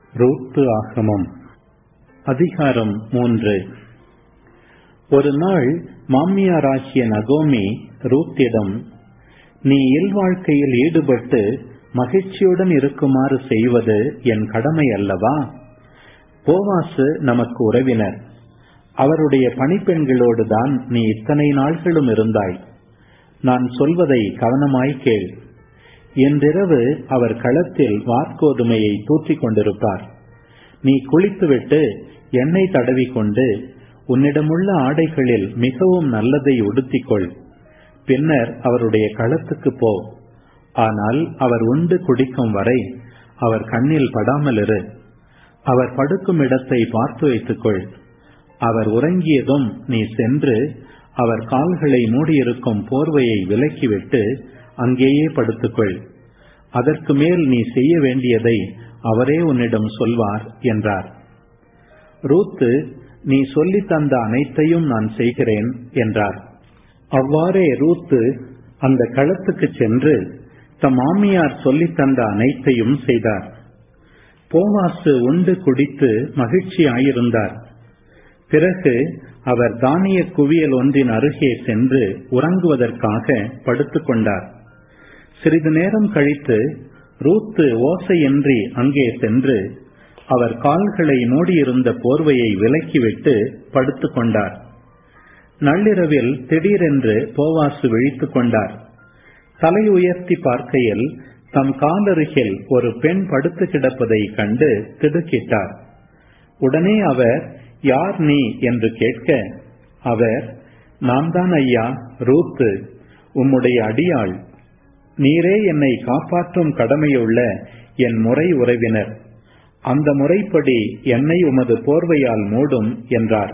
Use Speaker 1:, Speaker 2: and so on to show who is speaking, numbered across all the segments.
Speaker 1: ரூத்து ஆகமம் அதிகாரம் மூன்று ஒரு நாள் மாமியாராகிய நகோமி ரூத்திடம் நீ இல்வாழ்க்கையில் ஈடுபட்டு மகிழ்ச்சியுடன் இருக்குமாறு செய்வது என் கடமை அல்லவா போவாசு நமக்கு உறவினர் அவருடைய பணிப்பெண்களோடு தான் நீ இத்தனை நாள்களும் இருந்தாய் நான் சொல்வதை கவனமாய் கேள் இன்றிரவு அவர் களத்தில் வார்கோதுமையை தூற்றிக் கொண்டிருப்பார் நீ குளித்துவிட்டு எண்ணெய் தடவிக்கொண்டு உன்னிடமுள்ள ஆடைகளில் மிகவும் நல்லதை உடுத்திக்கொள் பின்னர் அவருடைய களத்துக்கு போ ஆனால் அவர் உண்டு குடிக்கும் வரை அவர் கண்ணில் படாமல் இரு அவர் படுக்கும் இடத்தை பார்த்து வைத்துக்கொள் அவர் உறங்கியதும் நீ சென்று அவர் கால்களை மூடியிருக்கும் போர்வையை விலக்கிவிட்டு அங்கேயே படுத்துக்கொள் அதற்கு மேல் நீ செய்ய வேண்டியதை அவரே உன்னிடம் சொல்வார் என்றார் ரூத்து நீ சொல்லித் தந்த அனைத்தையும் நான் செய்கிறேன் என்றார் அவ்வாறே ரூத்து அந்த களத்துக்கு சென்று தம் மாமியார் சொல்லித் தந்த அனைத்தையும் செய்தார் போவாசு உண்டு குடித்து மகிழ்ச்சியாயிருந்தார் பிறகு அவர் தானிய குவியல் ஒன்றின் அருகே சென்று உறங்குவதற்காக படுத்துக் கொண்டார் சிறிது நேரம் கழித்து ரூத்து ஓசையின்றி அங்கே சென்று அவர் கால்களை மூடியிருந்த போர்வையை விலக்கிவிட்டு படுத்துக் கொண்டார் நள்ளிரவில் திடீரென்று போவாசு விழித்துக் கொண்டார் தலை உயர்த்தி பார்க்கையில் தம் காலருகில் ஒரு பெண் படுத்து கிடப்பதை கண்டு திடுக்கிட்டார் உடனே அவர் யார் நீ என்று கேட்க அவர் நான் தான் ஐயா ரூத்து உம்முடைய அடியாள் நீரே என்னை காப்பாற்றும் கடமையுள்ள என் முறை உறவினர் அந்த முறைப்படி என்னை உமது போர்வையால் மூடும் என்றார்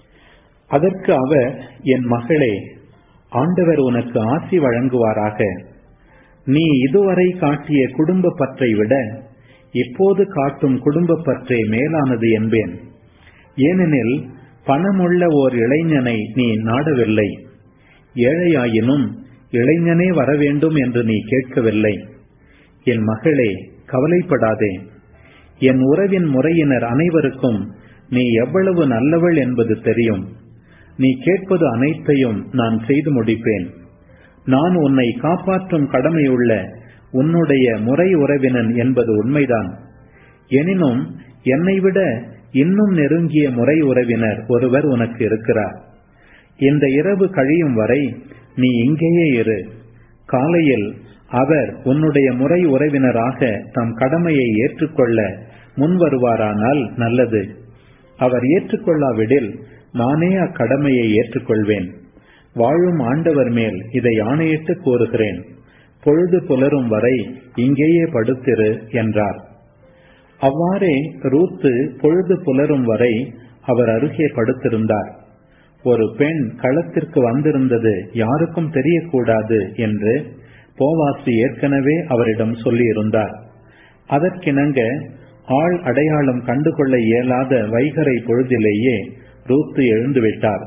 Speaker 1: அதற்கு அவர் என் மகளே ஆண்டவர் உனக்கு ஆசி வழங்குவாராக நீ இதுவரை காட்டிய குடும்ப பற்றை விட இப்போது காட்டும் குடும்ப பற்றே மேலானது என்பேன் ஏனெனில் பணமுள்ள ஓர் இளைஞனை நீ நாடவில்லை ஏழையாயினும் இளைஞனே வர வேண்டும் என்று நீ கேட்கவில்லை என் மகளே கவலைப்படாதே என் உறவின் முறையினர் அனைவருக்கும் நீ எவ்வளவு நல்லவள் என்பது தெரியும் நீ கேட்பது அனைத்தையும் நான் செய்து முடிப்பேன் நான் உன்னை காப்பாற்றும் கடமையுள்ள உன்னுடைய முறை உறவினன் என்பது உண்மைதான் எனினும் என்னை விட இன்னும் நெருங்கிய முறை உறவினர் ஒருவர் உனக்கு இருக்கிறார் இந்த இரவு கழியும் வரை நீ இங்கேயே இரு காலையில் அவர் உன்னுடைய முறை உறவினராக தம் கடமையை ஏற்றுக்கொள்ள முன் வருவாரானால் நல்லது அவர் ஏற்றுக்கொள்ளாவிடில் நானே அக்கடமையை ஏற்றுக்கொள்வேன் வாழும் ஆண்டவர் மேல் இதை ஆணையிட்டு கூறுகிறேன் பொழுது புலரும் வரை இங்கேயே படுத்திரு என்றார் அவ்வாறே ரூத்து பொழுது புலரும் வரை அவர் அருகே படுத்திருந்தார் ஒரு பெண் களத்திற்கு வந்திருந்தது யாருக்கும் தெரியக்கூடாது என்று போவாசி ஏற்கனவே அவரிடம் சொல்லியிருந்தார் அதற்கிணங்க ஆள் அடையாளம் கண்டுகொள்ள இயலாத வைகரை பொழுதிலேயே ரூத்து எழுந்துவிட்டார்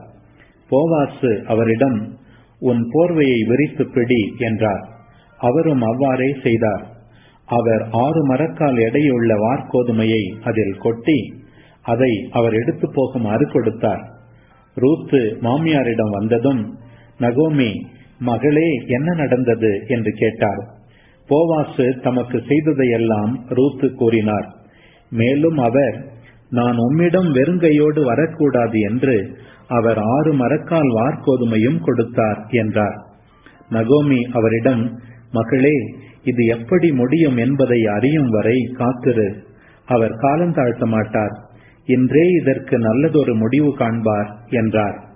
Speaker 1: போவாசு அவரிடம் உன் போர்வையை விரித்து பிடி என்றார் அவரும் அவ்வாறே செய்தார் அவர் ஆறு மரக்கால் எடையுள்ள வார்கோதுமையை அதில் கொட்டி அதை அவர் எடுத்து போகுமாறு கொடுத்தார் ரூத்து மாமியாரிடம் வந்ததும் நகோமி மகளே என்ன நடந்தது என்று கேட்டார் போவாசு தமக்கு செய்ததையெல்லாம் ரூத்து கூறினார் மேலும் அவர் நான் உம்மிடம் வெறுங்கையோடு வரக்கூடாது என்று அவர் ஆறு மரக்கால் வார்கோதுமையும் கொடுத்தார் என்றார் நகோமி அவரிடம் மகளே இது எப்படி முடியும் என்பதை அறியும் வரை காத்திரு அவர் காலந்தாழ்த்த மாட்டார் இன்றே இதற்கு நல்லதொரு முடிவு காண்பார் என்றார்